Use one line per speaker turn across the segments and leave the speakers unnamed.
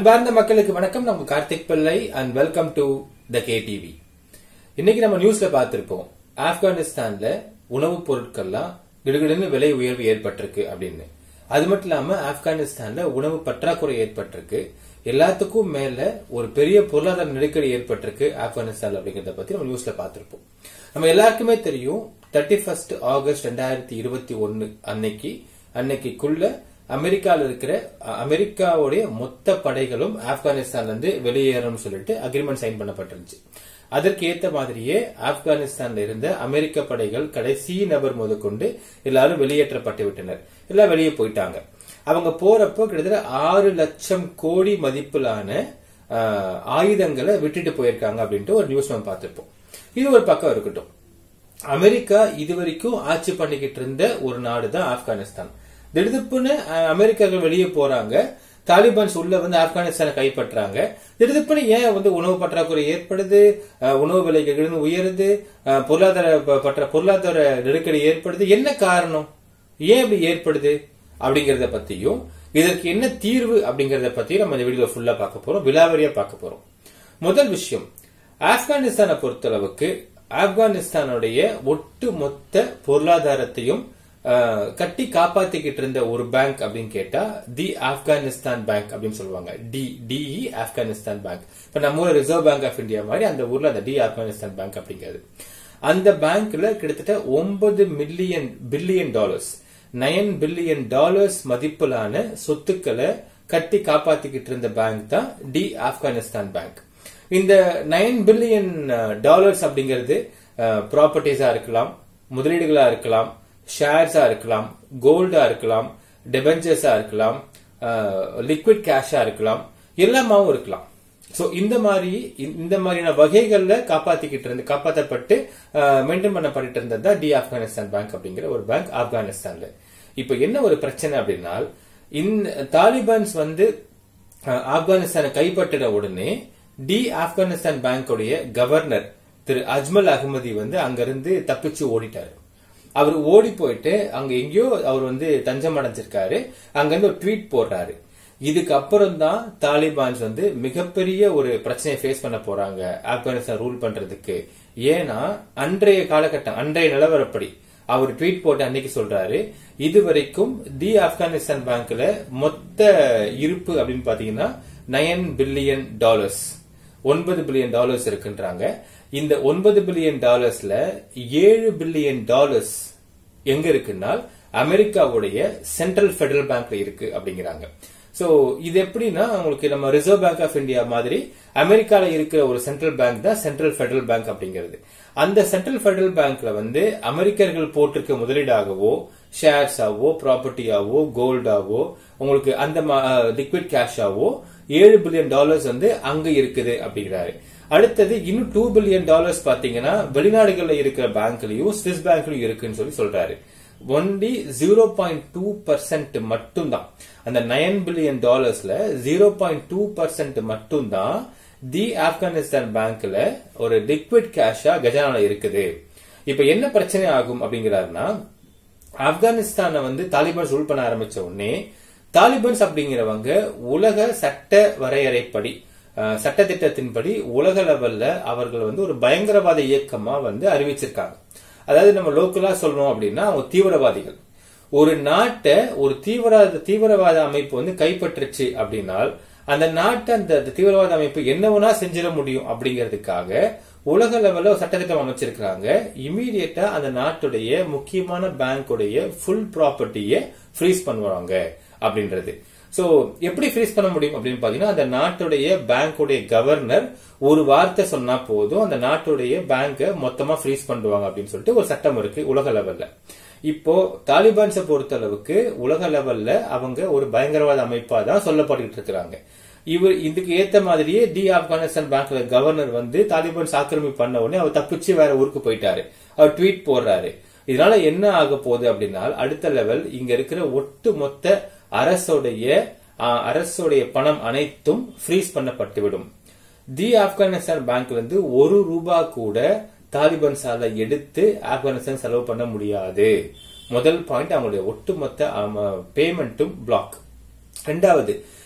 அன்பார்ந்த மக்களுக்கு வணக்கம் நம்ம Karthik Pillai and welcome to the K TV இன்னைக்கு நம்ம நியூஸ்ல பார்த்திருப்போம் ஆப்கானிஸ்தான்ல உணவுப் பொருட்கள்லாம் திடுகிடுன்னு விலை உயர்வு ஏற்பட்டிருக்கு அப்படின்னு அது மட்டும் இல்லாம ஆப்கானிஸ்தான்ல உணவு பற்றாக்குறை ஏற்பட்டிருக்கு எல்லாத்துக்கும் மேல ஒரு பெரிய பொருளாதார நெருக்கடி ஏற்பட்டிருக்கு ஆப்கானிஸ்தான் அப்படிங்கறத பத்தி நம்ம நியூஸ்ல பார்த்திருப்போம் நம்ம எல்லாருக்குமே தெரியும் தேர்ட்டி ஃபர்ஸ்ட் ஆகஸ்ட் ரெண்டாயிரத்தி இருபத்தி ஒன்னு அன்னைக்கு அன்னைக்குள்ள அமெரிக்கால இருக்கிற அ- அமெரிக்காவுடைய மொத்த படைகளும் ஆப்கானிஸ்தான்ல இருந்து வெளியேறும்னு சொல்லிட்டு அக்ரிமெண்ட் சைன் பண்ணப்பட்டிருந்துச்சு அதற்கு ஏத்த மாதிரியே ஆப்கானிஸ்தான்ல இருந்த அமெரிக்க படைகள் கடைசி நபர் முதற்கொண்டு எல்லாரும் வெளியேற்றப்பட்டு விட்டனர் எல்லாம் வெளியே போயிட்டாங்க அவங்க போறப்போ கிட்டத்தட்ட ஆறு லட்சம் கோடி மதிப்பிலான ஆ, ஆயுதங்களை விட்டுட்டு போயிருக்காங்க அப்படின்ட்டு ஒரு நியூஸ் நம்ம பார்த்திருப்போம் இது ஒரு பக்கம் இருக்கட்டும் அமெரிக்கா இதுவரைக்கும் ஆட்சி பண்ணிக்கிட்டு இருந்த ஒரு நாடு தான் ஆப்கானிஸ்தான் திடுதிப்புன்னு அஹ், அமெரிக்கர்கள் வெளியே போறாங்க தாலிபான்ஸ் உள்ள வந்து ஆப்கானிஸ்தானை கைப்பற்றாங்க திடுதிப்புன்னு ஏன் வந்து உணவு பற்றாக்குறை ஏற்படுது அஹ், உணவு விலைகள் உயருது அஹ், பொருளாதார ப- பற்ற பொருளாதார நெருக்கடி ஏற்படுது என்ன காரணம் ஏன் இப்படி ஏற்படுது அப்படிங்கறத பத்தியும் இதற்கு என்ன தீர்வு அப்படிங்கறத பத்தியும் நம்ம இந்த வீடியோ ஃபுல்லா பார்க்க போறோம் விலாவரியா பார்க்க போறோம் முதல் விஷயம் ஆப்கானிஸ்தானை பொறுத்தளவுக்கு ஆப்கானிஸ்தானுடைய ஒட்டு மொத்த பொருளாதாரத்தையும் அஹ், கட்டி காப்பாத்திக்கிட்டு இருந்த ஒரு பேங்க் அப்படின்னு கேட்டா தி ஆப்கானிஸ்தான் பேங்க் அப்படின்னு சொல்லுவாங்க டி டிஇ ஆப்கானிஸ்தான் பேங்க் இப்ப நம்ம ஊர் ரிசர்வ் பேங்க் ஆஃப் இந்தியா மாதிரி அந்த ஊர்ல அந்த டி ஆப்கானிஸ்தான் பேங்க் அப்படிங்கிறது அந்த பேங்க்ல கிட்டத்தட்ட ஒன்பது million billion dollars nine billion dollars மதிப்பிலான சொத்துக்களை கட்டி காப்பாத்திக்கிட்டு இருந்த பேங்க் தான் டி ஆப்கானிஸ்தான் பேங்க் இந்த நைன் பில்லியன் டாலர்ஸ் அப்படிங்கிறது ப்ராப்பர்ட்டிஸா இருக்கலாம் முதலீடுகளா இருக்கலாம் ஷேர்ஸா இருக்கலாம் கோல்டா இருக்கலாம் டெபெஞ்சர்ஸா இருக்கலாம் லிக்விட் கேஷா இருக்கலாம் எல்லாமாவும் இருக்கலாம் சோ இந்த மாதிரி இந்த மாதிரியான வகைகள்ல காப்பாத்திக்கிட்டு இருந்து காப்பாற்றப்பட்டு மெயின்டைன் பண்ணப்பட்டு இருந்தது தான் டி ஆப்கானிஸ்தான் பேங்க் அப்படிங்கிற ஒரு பேங்க் ஆப்கானிஸ்தான்ல இப்ப என்ன ஒரு பிரச்சனை அப்படின்னா இந்த தாலிபான்ஸ் வந்து அஹ், ஆப்கானிஸ்தானை கைப்பற்றின உடனே டி ஆப்கானிஸ்தான் பேங்கோடைய கவர்னர் திரு அஜ்மல் அகமதி வந்து அங்கிருந்து தப்பிச்சு ஓடிட்டாரு அவர் ஓடி போயிட்டு அங்க எங்கேயோ அவர் வந்து தஞ்சம் அடைஞ்சிருக்காரு அங்கிருந்து ஒரு ட்வீட் போடுறாரு இதுக்கு அப்புறம் தான் தாலிபான்ஸ் வந்து மிகப்பெரிய ஒரு பிரச்சனையை ஃபேஸ் பண்ண போறாங்க ஆப்கானிஸ்தான் ரூல் பண்றதுக்கு ஏன்னா அன்றைய காலகட்டம் அன்றைய நிலவரப்படி அவர் ட்வீட் போட்டு அன்னைக்கு சொல்றாரு இதுவரைக்கும் தி ஆப்கானிஸ்தான் பேங்க்ல மொத்த இருப்பு அப்படின்னு பாத்தீங்கன்னா நயன் பில்லியன் டாலர்ஸ் ஒன்பது பில்லியன் டாலர்ஸ் இருக்குன்றாங்க இந்த ஒன்பது பில்லியன் டாலர்ஸ்ல ஏழு பில்லியன் டாலர்ஸ் எங்க இருக்குன்னா அமெரிக்காவுடைய சென்ட்ரல் ஃபெடரல் பேங்க்ல இருக்கு அப்படிங்கிறாங்க சோ இது எப்படின்னா உங்களுக்கு நம்ம ரிசர்வ் பேங்க் ஆஃப் இந்தியா மாதிரி அமெரிக்கால இருக்கிற ஒரு சென்ட்ரல் பேங்க் தான் சென்ட்ரல் ஃபெடரல் பேங்க் அப்படிங்கிறது அந்த சென்ட்ரல் ஃபெடரல் பேங்க்ல வந்து அமெரிக்கர்கள் போட்டிருக்க முதலீடாகவோ ஷேர்ஸாவோ ப்ராப்பர்ட்டியாவோ கோல்டாவோ உங்களுக்கு அந்த லிக்விட் கேஷாவோ ஏழு பில்லியன் டாலர்ஸ் வந்து அங்க இருக்குது அப்படிங்கிறாரு அடுத்தது இன்னும் டூ பில்லியன் டாலர்ஸ் பாத்தீங்கன்னா வெளிநாடுகள்ல இருக்கிற பேங்க்லயும் ஸ்விஸ் பேங்க்லயும் இருக்குன்னு சொல்லி சொல்றாரு only zero point two percent மட்டும்தான் அந்த நயன் பில்லியன் டாலர்ஸ்ல ஜீரோ பாயிண்ட் டூ பர்சன்ட் மட்டும்தான் தி ஆப்கானிஸ்தான் பேங்க்ல ஒரு லிக்விட் கேஷா கஜானால இருக்குது இப்ப என்ன பிரச்சனை ஆகும் அப்படிங்கிறாருன்னா ஆப்கானிஸ்தானை வந்து தாலிபான்ஸ் ரூல் பண்ண ஆரம்பிச்ச உடனே தாலிபான்ஸ் அப்படிங்கிறவங்க உலக சட்ட வரையறைப்படி அஹ், சட்டத்திட்டத்தின்படி உலக லெவல்ல அவர்கள் வந்து ஒரு பயங்கரவாத இயக்கமா வந்து அறிவிச்சிருக்காங்க அதாவது நம்ம லோக்கலா சொல்லணும் அப்படின்னா அவங்க தீவிரவாதிகள் ஒரு நாட்டை ஒரு தீவிரவாத தீவிரவாத அமைப்பு வந்து கைப்பற்றுச்சு அப்படின்னால் அந்த நாட்டை அந்த அந்த தீவிரவாத அமைப்பு என்னவனா செஞ்சிட முடியும் அப்படிங்கிறதுக்காக உலக லெவல்ல ஒரு சட்டத்திட்டம் அமைச்சிருக்காங்க இமீடியட்டா அந்த நாட்டுடைய முக்கியமான பேங்க்குடைய ஃபுல் ப்ராப்பர்ட்டியை ஃப்ரீஸ் பண்ணுவாங்க அப்படின்றது சோ எப்படி ஃப்ரீஸ் பண்ண முடியும் அப்படின்னு பாத்தீங்கன்னா அந்த நாட்டுடைய பேங்குடைய கவர்னர் ஒரு வார்த்தை சொன்னா போதும் அந்த நாட்டுடைய பேங்கை மொத்தமா ஃப்ரீஸ் பண்ணுவாங்க அப்படின்னு சொல்லிட்டு ஒரு சட்டம் இருக்கு உலக லெவல்ல இப்போ தாலிபான்ஸை பொறுத்த அளவுக்கு உலக லெவல்ல அவங்க ஒரு பயங்கரவாத அமைப்பா தான் சொல்லப்பட்டுட்டு இருக்கிறாங்க இவர் இதுக்கு ஏத்த மாதிரியே டி ஆப்கானிஸ்தான் பேங்க்ல கவர்னர் வந்து தாலிபான்ஸ் ஆக்கிரமிப்பு பண்ண உடனே அவர் தப்பிச்சு வேற ஊருக்கு போயிட்டாரு அவர் ட்வீட் போடுறாரு இதனால என்ன ஆக போகுது அப்படின்னா அடுத்த லெவல் இங்க இருக்கிற ஒட்டு மொத்த அரசுடைய ஆ, அரசுடைய பணம் அனைத்தும் ஃப்ரீஸ் பண்ணப்பட்டு விடும் தி ஆப்கானிஸ்தான் பேங்க்ல இருந்து ஒரு ரூபா கூட தாலிபான்ஸால எடுத்து ஆப்கானிஸ்தான் செலவு பண்ண முடியாது முதல் பாயிண்ட் அவங்களுடைய ஒட்டுமொத்த பேமெண்ட்டும் பிளாக் ரெண்டாவது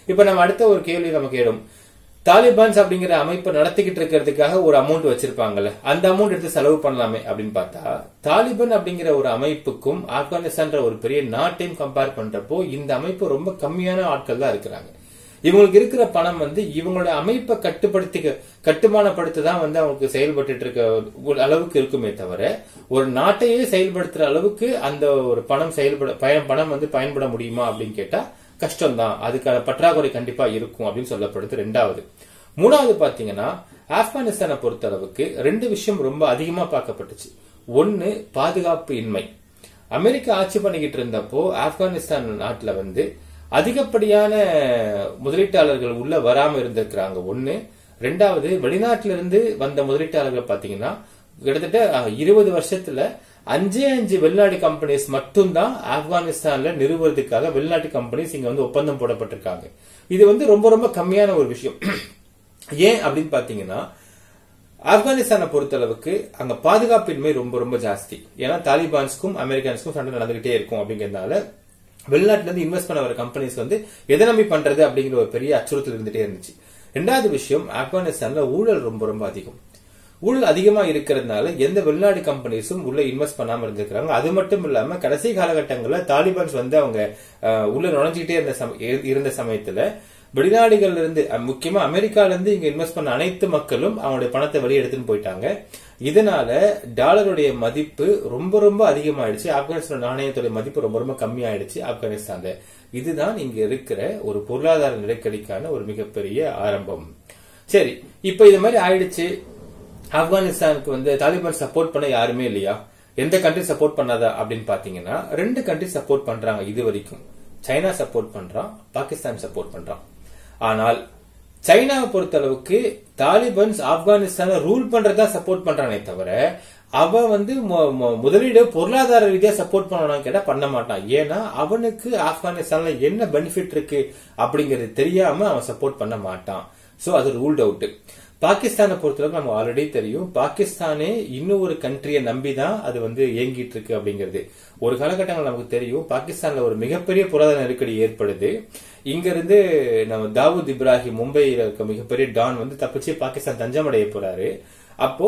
இப்ப நம்ம அடுத்த ஒரு கேள்வி நமக்கு கேடும் தாலிபான்ஸ் அப்படிங்கிற அமைப்பை நடத்திக்கிட்டு இருக்கிறதுக்காக ஒரு அமௌண்ட் வச்சிருப்பாங்கல்ல அந்த அமௌண்ட் எடுத்து செலவு பண்ணலாமே அப்படின்னு பார்த்தா தாலிபான் அப்படிங்கிற ஒரு அமைப்புக்கும் ஆப்கானிஸ்தான்ற ஒரு பெரிய நாட்டையும் கம்பேர் பண்றப்போ இந்த அமைப்பு ரொம்ப கம்மியான ஆட்கள் தான் இருக்கிறாங்க இவங்களுக்கு இருக்கிற பணம் வந்து இவங்களோட அமைப்பை கட்டுப்படுத்தி கட்டுமானப்படுத்த தான் வந்து அவங்களுக்கு செயல்பட்டு இருக்க ஒரு அளவுக்கு இருக்குமே தவிர ஒரு நாட்டையே செயல்படுத்துற அளவுக்கு அந்த ஒரு பணம் செயல்பட பயன் பணம் வந்து பயன்பட முடியுமா அப்படின்னு கேட்டா கஷ்டம் தான் அதுக்கான பற்றாக்குறை கண்டிப்பா இருக்கும் அப்படின்னு சொல்லப்படுது ரெண்டாவது மூணாவது பாத்தீங்கன்னா ஆப்கானிஸ்தானை பொறுத்த அளவுக்கு ரெண்டு விஷயம் ரொம்ப அதிகமா பார்க்கப்பட்டுச்சு ஒன்னு பாதுகாப்பு இன்மை அமெரிக்கா ஆட்சி பண்ணிக்கிட்டு இருந்தப்போ ஆப்கானிஸ்தான் நாட்டுல வந்து அதிகப்படியான முதலீட்டாளர்கள் உள்ள வராம இருந்திருக்கிறாங்க ஒன்னு ரெண்டாவது வெளிநாட்டில இருந்து வந்த முதலீட்டாளர்கள் பாத்தீங்கன்னா கிட்டத்தட்ட இருபது வருஷத்துல அஞ்சே அஞ்சு வெளிநாட்டு கம்பெனிஸ் மட்டும்தான் ஆப்கானிஸ்தான்ல நிறுவுறதுக்காக வெளிநாட்டு கம்பெனிஸ் இங்க வந்து ஒப்பந்தம் போடப்பட்டிருக்காங்க இது வந்து ரொம்ப ரொம்ப கம்மியான ஒரு விஷயம் ஏன் அப்படின்னு பாத்தீங்கன்னா ஆப்கானிஸ்தானை பொறுத்தளவுக்கு அங்க பாதுகாப்பின்மை ரொம்ப ரொம்ப ஜாஸ்தி ஏன்னா தாலிபான்ஸ்க்கும் அமெரிக்கன்ஸ்க்கும் சண்டை நடந்துகிட்டே இருக்கும் அப்படிங்கறதுனால வெளிநாட்டுல இருந்து இன்வெஸ்ட் பண்ண வர கம்பெனிஸ் வந்து எதை நம்பி பண்றது அப்படிங்கிற ஒரு பெரிய அச்சுறுத்தல் இருந்துட்டே இருந்துச்சு ரெண்டாவது விஷயம் ஆப்கானிஸ்தான்ல ஊழல் ரொம்ப ரொம்ப அதிகம் ஊழல் அதிகமா இருக்கிறதுனால எந்த வெளிநாடு கம்பெனிஸும் உள்ள இன்வெஸ்ட் பண்ணாம இருந்திருக்காங்க அது மட்டும் இல்லாம கடைசி காலகட்டங்களில் தாலிபான்ஸ் வந்து அவங்க உள்ள நுழைஞ்சிக்கிட்டே இருந்த இருந்த சமயத்துல வெளிநாடுகள்ல இருந்து முக்கியமா அமெரிக்கால இருந்து இங்க இன்வெஸ்ட் பண்ண அனைத்து மக்களும் அவங்களுடைய பணத்தை வெளியே எடுத்துன்னு போயிட்டாங்க இதனால டாலருடைய மதிப்பு ரொம்ப ரொம்ப அதிகமாயிடுச்சு ஆப்கானிஸ்தான் நாணயத்துடைய மதிப்பு ரொம்ப ரொம்ப கம்மியாயிடுச்சு ஆப்கானிஸ்தான்ல இதுதான் இங்க இருக்கிற ஒரு பொருளாதார நெருக்கடிக்கான ஒரு மிகப்பெரிய ஆரம்பம் சரி இப்ப இது மாதிரி ஆயிடுச்சு ஆப்கானிஸ்தானுக்கு வந்து தாலிபான் சப்போர்ட் பண்ண யாருமே இல்லையா எந்த கண்ட்ரி சப்போர்ட் பண்ணாதா அப்படின்னு பாத்தீங்கன்னா ரெண்டு கண்ட்ரி சப்போர்ட் பண்றாங்க இது வரைக்கும் சைனா சப்போர்ட் பண்றான் பாகிஸ்தான் சப்போர்ட் பண்றான் ஆனால் சைனாவை பொறுத்த அளவுக்கு தாலிபான்ஸ் ஆப்கானிஸ்தான ரூல் பண்றதா சப்போர்ட் பண்றானே தவிர அவன் வந்து முதலீடு பொருளாதார ரீதியா சப்போர்ட் பண்ணணும் கேட்டா பண்ண மாட்டான் ஏன்னா அவனுக்கு ஆப்கானிஸ்தான்ல என்ன பெனிஃபிட் இருக்கு அப்படிங்கறது தெரியாம அவன் சப்போர்ட் பண்ண மாட்டான் சோ அது ரூல்ட் அவுட் பாகிஸ்தானை பொறுத்தளவுக்கு நம்ம ஆல்ரெடி தெரியும் பாகிஸ்தானே இன்னும் ஒரு கண்ட்ரியை நம்பி தான் அது வந்து இயங்கிட்டு இருக்கு அப்படிங்கிறது ஒரு காலகட்டங்கள் நமக்கு தெரியும் பாகிஸ்தான்ல ஒரு மிகப்பெரிய பொருளாதார நெருக்கடி ஏற்படுது இங்க இருந்து நம்ம தாவூத் இப்ராஹிம் மும்பையில இருக்க மிகப்பெரிய டான் வந்து தப்பிச்சு பாகிஸ்தான் தஞ்சமடைய போறாரு அப்போ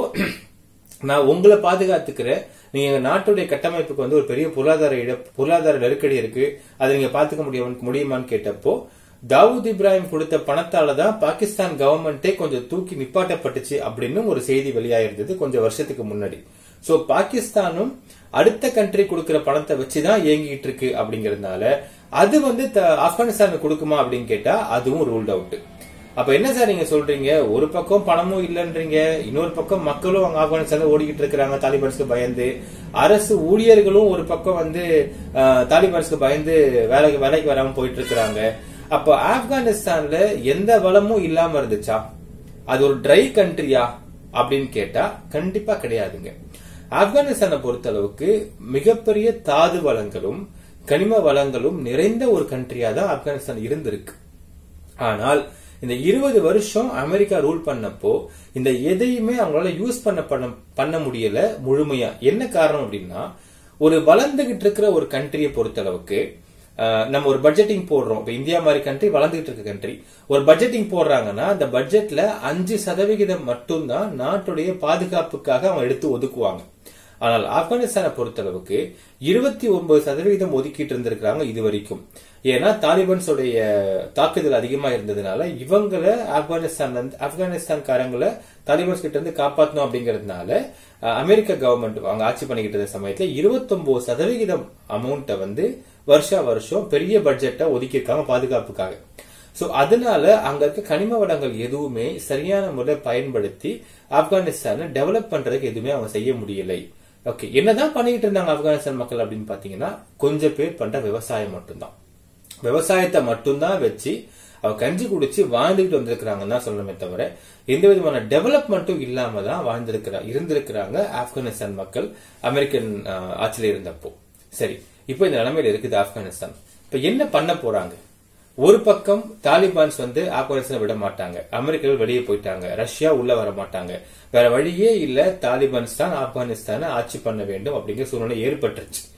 நான் உங்களை பாதுகாத்துக்கிறேன் நீங்க எங்க நாட்டுடைய கட்டமைப்புக்கு வந்து ஒரு பெரிய பொருளாதார இட பொருளாதார நெருக்கடி இருக்கு அதை நீங்க பாத்துக்க முடியும் முடியுமான்னு கேட்டப்போ தாவூத் இப்ராஹிம் கொடுத்த பணத்தால தான் பாகிஸ்தான் கவர்மெண்டே கொஞ்சம் தூக்கி நிப்பாட்டப்பட்டுச்சு அப்படின்னு ஒரு செய்தி வெளியாயிருந்தது கொஞ்சம் வருஷத்துக்கு முன்னாடி சோ பாகிஸ்தானும் அடுத்த கண்ட்ரி கொடுக்கிற பணத்தை வச்சுதான் இயங்கிட்டு இருக்கு அப்படிங்கறதுனால அது வந்து ஆப்கானிஸ்தானுக்கு கொடுக்குமா அப்படின்னு கேட்டா அதுவும் ரூல்ட் அவுட் அப்ப என்ன சார் நீங்க சொல்றீங்க ஒரு பக்கம் பணமும் இல்லைன்றீங்க இன்னொரு பக்கம் மக்களும் அங்க ஆப்கானிஸ்தான் ஓடிக்கிட்டு இருக்கிறாங்க தாலிபான்ஸ்க்கு பயந்து அரசு ஊழியர்களும் ஒரு பக்கம் வந்து தாலிபான்ஸ்க்கு பயந்து வேலைக்கு வேலைக்கு வராம போயிட்டு இருக்கிறாங்க அப்ப ஆப்கானிஸ்தான்ல எந்த வளமும் இல்லாம இருந்துச்சா அது ஒரு ட்ரை கண்ட்ரியா அப்படின்னு கேட்டா கண்டிப்பா கிடையாதுங்க ஆப்கானிஸ்தானை பொறுத்த அளவுக்கு மிகப்பெரிய தாது வளங்களும் கனிம வளங்களும் நிறைந்த ஒரு கண்ட்ரியா தான் ஆப்கானிஸ்தான் இருந்திருக்கு ஆனால் இந்த இருபது வருஷம் அமெரிக்கா ரூல் பண்ணப்போ இந்த எதையுமே அவங்களால யூஸ் பண்ண பண்ண பண்ண முடியல முழுமையா என்ன காரணம் அப்படின்னா ஒரு வளர்ந்துகிட்டு இருக்கிற ஒரு கண்ட்ரியை பொறுத்தளவுக்கு நம்ம ஒரு பட்ஜெட்டிங் போடுறோம் இப்ப இந்தியா மாதிரி கண்ட்ரி வளர்ந்துகிட்டு இருக்க கண்ட்ரி ஒரு பட்ஜெட்டிங் போடுறாங்கன்னா அந்த பட்ஜெட்ல அஞ்சு சதவிகிதம் மட்டும்தான் நாட்டுடைய பாதுகாப்புக்காக அவங்க எடுத்து ஒதுக்குவாங்க ஆனால் ஆப்கானிஸ்தானை பொறுத்தளவுக்கு இருபத்தி ஒன்பது சதவிகிதம் ஒதுக்கிட்டு இருந்திருக்கிறாங்க இது வரைக்கும் ஏன்னா தாலிபான்ஸோடைய தாக்குதல் அதிகமா இருந்ததுனால இவங்கள ஆப்கானிஸ்தான் ஆப்கானிஸ்தான்காரங்களை தாலிபான்ஸ் கிட்ட இருந்து காப்பாற்றணும் அப்படிங்கறதுனால அமெரிக்க கவர்மெண்ட் அவங்க ஆட்சி பண்ணிக்கிட்டு இருந்த சமயத்துல இருபத்தி சதவிகிதம் அமௌண்ட்டை வந்து வருஷா வருஷம் பெரிய பட்ஜெட்டை ஒதுக்கியிருக்காங்க பாதுகாப்புக்காக சோ அதனால அங்க இருக்க கனிம வளங்கள் எதுவுமே சரியான முறையில் பயன்படுத்தி ஆப்கானிஸ்தானை டெவலப் பண்றதுக்கு எதுவுமே அவங்க செய்ய முடியலை ஓகே என்னதான் பண்ணிட்டு இருந்தாங்க ஆப்கானிஸ்தான் மக்கள் அப்படின்னு பாத்தீங்கன்னா கொஞ்சம் பேர் பண்ற விவசாயம் மட்டும்தான் விவசாயத்தை மட்டும்தான் வச்சு அவ கஞ்சி குடிச்சு வாழ்ந்துகிட்டு வந்திருக்கிறாங்கன்னு தான் சொல்லணுமே தவிர எந்த விதமான டெவலப்மெண்ட்டும் இல்லாம தான் வாழ்ந்திருக்கிறா இருந்திருக்கிறாங்க ஆப்கானிஸ்தான் மக்கள் அமெரிக்கன் ஆட்சியில இருந்தப்போ சரி இப்போ இந்த நிலைமையில இருக்குது ஆப்கானிஸ்தான் இப்ப என்ன பண்ண போறாங்க ஒரு பக்கம் தாலிபான்ஸ் வந்து ஆப்கானிஸ்தான் விட மாட்டாங்க அமெரிக்கர்கள் வெளியே போயிட்டாங்க ரஷ்யா உள்ள வர மாட்டாங்க வேற வழியே இல்ல தாலிபான்ஸ் தான் ஆப்கானிஸ்தானை ஆட்சி பண்ண வேண்டும் அப்படிங்கிற சூழ்நிலை ஏற்பட்டுருச்சு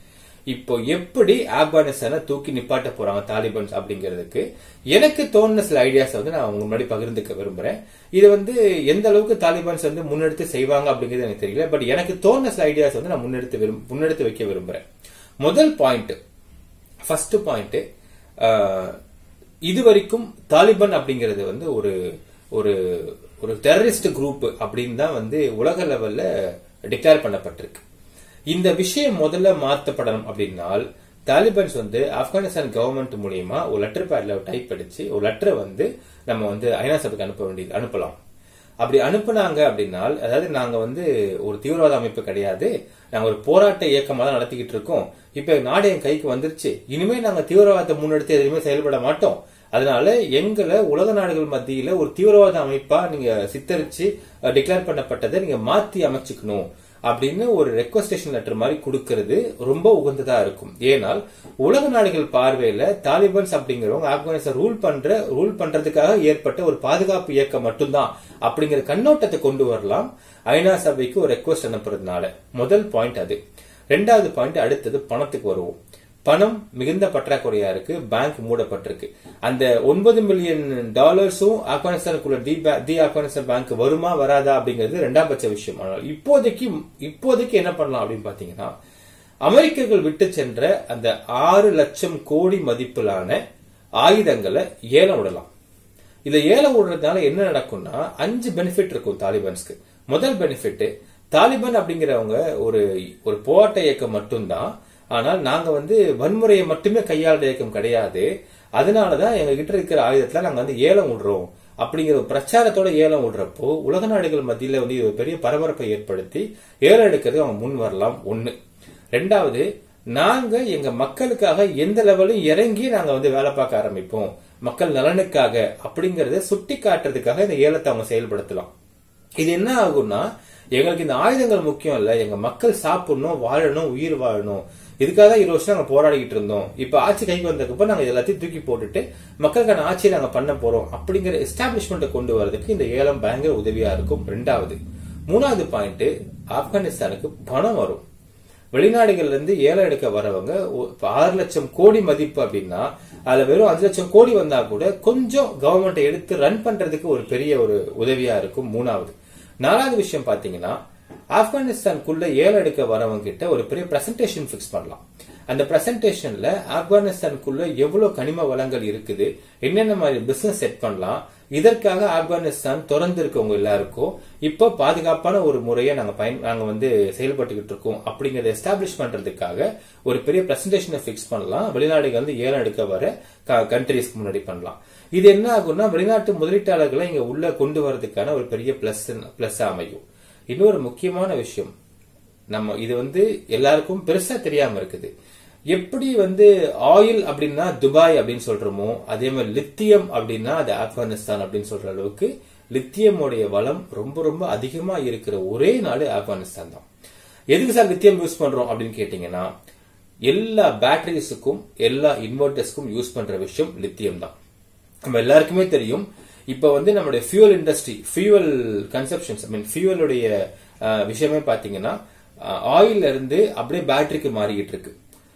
இப்போ எப்படி ஆப்கானிஸ்தானை தூக்கி நிப்பாட்ட போறாங்க தாலிபான்ஸ் அப்படிங்கிறதுக்கு எனக்கு தோணுன சில ஐடியாஸ் வந்து நான் உங்க முன்னாடி பகிர்ந்துக்க விரும்புறேன் இது வந்து எந்த அளவுக்கு தாலிபான்ஸ் வந்து முன்னெடுத்து செய்வாங்க அப்படிங்கிறது எனக்கு தெரியல பட் எனக்கு தோணுன சில ஐடியாஸ் வந்து நான் முன்னெடுத்து விரும்- முன்னெடுத்து வைக்க விரும்புறேன் முதல் பாயிண்ட் ஃபர்ஸ்ட் பாயிண்ட் இது வரைக்கும் தாலிபான் அப்படிங்கிறது வந்து ஒரு ஒரு ஒரு டெரரிஸ்ட் குரூப் அப்படின்னு தான் வந்து உலக லெவல்ல டிக்ளேர் பண்ணப்பட்டிருக்கு இந்த விஷயம் முதல்ல மாற்றப்படணும் அப்படின்னால் தாலிபான்ஸ் வந்து ஆப்கானிஸ்தான் கவர்மெண்ட் மூலியமா ஒரு லெட்டர் பேட்ல டைப் அடிச்சு ஒரு லெட்டரை வந்து நம்ம வந்து ஐநா சபைக்கு அனுப்ப வேண்டியது அனுப்பலாம் அப்படி அனுப்புனாங்க அப்படின்னால் அதாவது நாங்க வந்து ஒரு தீவிரவாத அமைப்பு கிடையாது நாங்க ஒரு போராட்ட இயக்கமா தான் நடத்திக்கிட்டு இருக்கோம் இப்ப நாடு என் கைக்கு வந்துருச்சு இனிமே நாங்க தீவிரவாதத்தை முன்னெடுத்து எதுவுமே செயல்பட மாட்டோம் அதனால எங்களை உலக நாடுகள் மத்தியில ஒரு தீவிரவாத அமைப்பா நீங்க சித்தரிச்சு டிக்ளேர் பண்ணப்பட்டதை நீங்க மாத்தி அமைச்சுக்கணும் அப்படின்னு ஒரு ரெக்வஸ்டேஷன் லெட்டர் மாதிரி கொடுக்கிறது ரொம்ப உகந்ததா இருக்கும் ஏனால் உலக நாடுகள் பார்வையில தாலிபான்ஸ் அப்படிங்கிறவங்க ஆப்கானிஸ்தான் ரூல் பண்ற ரூல் பண்றதுக்காக ஏற்பட்ட ஒரு பாதுகாப்பு இயக்கம் மட்டும்தான் அப்படிங்கிற கண்ணோட்டத்தை கொண்டு வரலாம் ஐநா சபைக்கு ஒரு ரெக்வஸ்ட் அனுப்புறதுனால முதல் பாயிண்ட் அது ரெண்டாவது பாயிண்ட் அடுத்தது பணத்துக்கு வருவோம் பணம் மிகுந்த பற்றாக்குறையா இருக்கு பேங்க் மூடப்பட்டிருக்கு அந்த ஒன்பது மில்லியன் டாலர்ஸும் ஆப்கானிஸ்தானுக்குள்ள தி பே- தி ஆப்கானிஸ்தான் பேங்க் வருமா வராதா அப்படிங்கிறது ரெண்டாம் பட்ச விஷயம் ஆனால் இப்போதைக்கு இப்போதைக்கு என்ன பண்ணலாம் அப்படின்னு பாத்தீங்கன்னா அமெரிக்கர்கள் விட்டு சென்ற அந்த ஆறு லட்சம் கோடி மதிப்பிலான ஆயுதங்களை ஏலம் விடலாம் இதை ஏலம் விடுறதுனால என்ன நடக்கும்னா அஞ்சு பெனிஃபிட் இருக்கும் தாலிபான்ஸ்க்கு முதல் பெனிஃபிட் தாலிபான் அப்படிங்கிறவங்க ஒரு ஒரு போராட்ட இயக்கம் மட்டும்தான் ஆனால் நாங்க வந்து வன்முறையை மட்டுமே கையாளுற இயக்கம் கிடையாது அதனாலதான் எங்க கிட்ட இருக்கிற ஆயுதத்துல நாங்க வந்து ஏலம் விடுறோம் அப்படிங்கிற ஒரு பிரச்சாரத்தோட ஏலம் விடுறப்போ உலக நாடுகள் மத்தியில வந்து இது ஒரு பெரிய பரபரப்பை ஏற்படுத்தி ஏலம் எடுக்கிறது அவங்க முன் வரலாம் ஒண்ணு ரெண்டாவது நாங்க எங்க மக்களுக்காக எந்த லெவலும் இறங்கி நாங்க வந்து வேலை பார்க்க ஆரம்பிப்போம் மக்கள் நலனுக்காக அப்படிங்கறத சுட்டி காட்டுறதுக்காக இந்த ஏலத்தை அவங்க செயல்படுத்தலாம் இது என்ன ஆகும்னா எங்களுக்கு இந்த ஆயுதங்கள் முக்கியம் இல்ல எங்க மக்கள் சாப்பிடணும் வாழணும் உயிர் வாழணும் இதுக்காக தான் இருபது வருஷம் நாங்க போராடிக்கிட்டு இருந்தோம் இப்ப ஆட்சி கைக்கு வந்ததுக்கப்புறம் நாங்க எல்லாத்தையும் தூக்கி போட்டுட்டு மக்களுக்கான ஆட்சியை நாங்க பண்ண போறோம் அப்படிங்கிற எஸ்டாப்ளிஷ்மெண்ட்டை கொண்டு வரதுக்கு இந்த ஏலம் பயங்கர உதவியா இருக்கும் ரெண்டாவது மூணாவது பாயிண்ட் ஆப்கானிஸ்தானுக்கு பணம் வரும் வெளிநாடுகள்ல இருந்து ஏலம் எடுக்க வரவங்க ஒ- இப்ப ஆறு லட்சம் கோடி மதிப்பு அப்படின்னா அதுல வெறும் அஞ்சு லட்சம் கோடி வந்தா கூட கொஞ்சம் கவர்மெண்ட் எடுத்து ரன் பண்றதுக்கு ஒரு பெரிய ஒரு உதவியா இருக்கும் மூணாவது நாலாவது விஷயம் பாத்தீங்கன்னா ஆப்கானிஸ்தானுக்குள்ள ஏலம் எடுக்க வரவங்க கிட்ட ஒரு பெரிய பிரசன்டேஷன் பிக்ஸ் பண்ணலாம் அந்த பிரசன்டேஷன்ல ஆப்கானிஸ்தானுக்குள்ள எவ்வளவு கனிம வளங்கள் இருக்குது என்னென்ன மாதிரி பிசினஸ் செட் பண்ணலாம் இதற்காக ஆப்கானிஸ்தான் திறந்து இருக்கவங்க எல்லாருக்கும் இப்போ பாதுகாப்பான ஒரு முறையை நாங்க பயன் நாங்க வந்து செயல்பட்டுக்கிட்டு இருக்கோம் அப்படிங்கறத எஸ்டாப்ளிஷ் பண்றதுக்காக ஒரு பெரிய பிரசன்டேஷனை பிக்ஸ் பண்ணலாம் வெளிநாடுகள் வந்து ஏலம் எடுக்க வர கண்ட்ரிஸ்க்கு முன்னாடி பண்ணலாம் இது என்ன ஆகும்னா வெளிநாட்டு முதலீட்டாளர்களை இங்க உள்ள கொண்டு வரதுக்கான ஒரு பெரிய பிளஸ் பிளஸ் அமையும் இன்னொரு முக்கியமான விஷயம் நம்ம இது வந்து எல்லாருக்கும் பெருசா தெரியாம இருக்குது எப்படி வந்து ஆயில் அப்படின்னா துபாய் அப்படின்னு சொல்றோமோ அதே மாதிரி லித்தியம் அப்படின்னா அது ஆப்கானிஸ்தான் அப்படின்னு சொல்ற அளவுக்கு லித்தியமுடைய வளம் ரொம்ப ரொம்ப அதிகமா இருக்கிற ஒரே நாடு ஆப்கானிஸ்தான் தான் எதுக்கு சார் லித்தியம் யூஸ் பண்றோம் அப்படின்னு கேட்டீங்கன்னா எல்லா பேட்டரிஸுக்கும் எல்லா இன்வெர்டர்ஸ்க்கும் யூஸ் பண்ற விஷயம் லித்தியம் தான் நம்ம எல்லாருக்குமே தெரியும் இப்ப வந்து நம்மளுடைய fuel industry fuel consumptions I mean ஃபியூவலுடைய விஷயமே பாத்தீங்கன்னா ஆயில்ல இருந்து அப்படியே பேட்டரிக்கு மாறிக்கிட்டு இருக்கு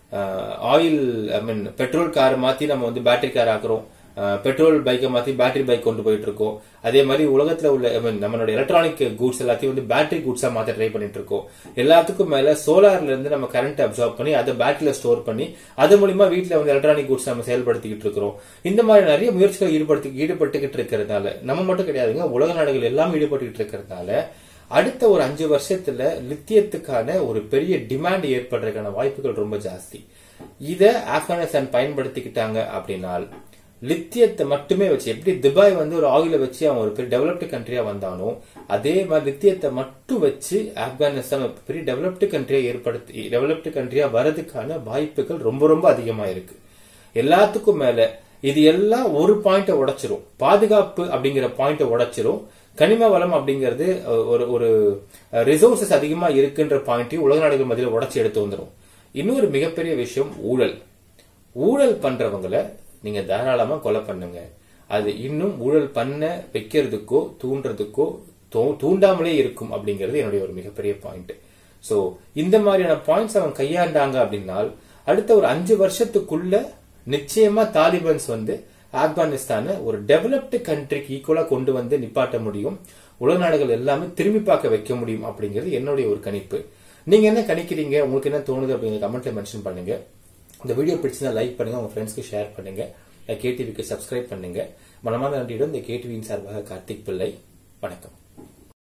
oil I mean petrol car மாத்தி நம்ம வந்து பேட்டரி கார் ஆக்குறோம் பெட்ரோல் பைக்கை மாத்தி பேட்டரி பைக் கொண்டு போயிட்டு இருக்கோம் அதே மாதிரி உலகத்துல உள்ள I mean, நம்மளோட எலக்ட்ரானிக் கூட்ஸ் எல்லாத்தையும் வந்து பேட்டரி கூட்ஸா மாத்த ட்ரை பண்ணிட்டு இருக்கோம் எல்லாத்துக்கும் மேல சோலார்ல இருந்து நம்ம கரண்ட் அப்சார்ப் பண்ணி அதை பேட்டரியில ஸ்டோர் பண்ணி அது மூலியமா வீட்ல வந்து எலக்ட்ரானிக் கூட்ஸ் நம்ம செயல்படுத்திக்கிட்டு இருக்கிறோம் இந்த மாதிரி நிறைய முயற்சிகள் ஈடுபடுத்தி ஈடுபட்டுக்கிட்டு இருக்கிறதுனால நம்ம மட்டும் கிடையாதுங்க உலக நாடுகள் எல்லாம் ஈடுபட்டுக்கிட்டு இருக்கிறதுனால அடுத்த ஒரு அஞ்சு வருஷத்துல லித்தியத்துக்கான ஒரு பெரிய டிமாண்ட் ஏற்படுறதுக்கான வாய்ப்புகள் ரொம்ப ஜாஸ்தி இத ஆப்கானிஸ்தான் பயன்படுத்திக்கிட்டாங்க அப்படின்னால் லித்தியத்தை மட்டுமே வச்சு எப்படி துபாய் வந்து ஒரு ஆயில வச்சு அவன் ஒரு பெரிய டெவலப்டு கண்ட்ரியா வந்தானோ அதே மாதிரி லித்தியத்தை மட்டும் வச்சு ஆப்கானிஸ்தான் ஒரு பெரிய டெவலப்டு கண்ட்ரியா ஏற்படுத்தி டெவலப்டு கண்ட்ரியா வரதுக்கான வாய்ப்புகள் ரொம்ப ரொம்ப அதிகமா இருக்கு எல்லாத்துக்கும் மேல இது எல்லாம் ஒரு பாயிண்ட உடைச்சிரும் பாதுகாப்பு அப்படிங்கிற பாயிண்ட உடைச்சிரும் கனிம வளம் அப்படிங்கிறது அஹ், ஒரு ஒரு ரிசோர்சஸ் அதிகமா இருக்குன்ற பாயிண்டையும் உலக நாடுகள் மத்தியில உடைச்சு எடுத்து வந்துரும் இன்னொரு மிகப்பெரிய விஷயம் ஊழல் ஊழல் பண்றவங்களை நீங்க தாராளமா கொலை பண்ணுங்க அது இன்னும் ஊழல் பண்ண வைக்கிறதுக்கோ தூண்டுறதுக்கோ தூ- தூண்டாமலே இருக்கும் அப்படிங்கிறது என்னுடைய ஒரு மிகப்பெரிய பாயிண்ட் சோ இந்த மாதிரியான பாயிண்ட்ஸ் அவன் கையாண்டாங்க அப்படின்னால் அடுத்த ஒரு அஞ்சு வருஷத்துக்குள்ள நிச்சயமா தாலிபன்ஸ் வந்து ஆப்கானிஸ்தானை ஒரு டெவலப்டு கண்ட்ரிக்கு ஈக்குவலா கொண்டு வந்து நிப்பாட்ட முடியும் உலக நாடுகள் எல்லாமே திரும்பி பார்க்க வைக்க முடியும் அப்படிங்கிறது என்னுடைய ஒரு கணிப்பு நீங்க என்ன கணிக்கிறீங்க உங்களுக்கு என்ன தோணுது அப்படிங்கிற கமெண்ட்ல மென்ஷன் பண்ணுங்க இந்த வீடியோ பிடிச்சிருந்தா லைக் பண்ணுங்க உங்க ஃப்ரெண்ட்ஸ்க்கு ஷேர் பண்ணுங்க கேடிவிக்கு சப்ஸ்கிரைப் பண்ணுங்க மனமான நன்றியுடன் இந்த கேடிவியின் சார்பாக கார்த்திக் பிள்ளை வணக்கம்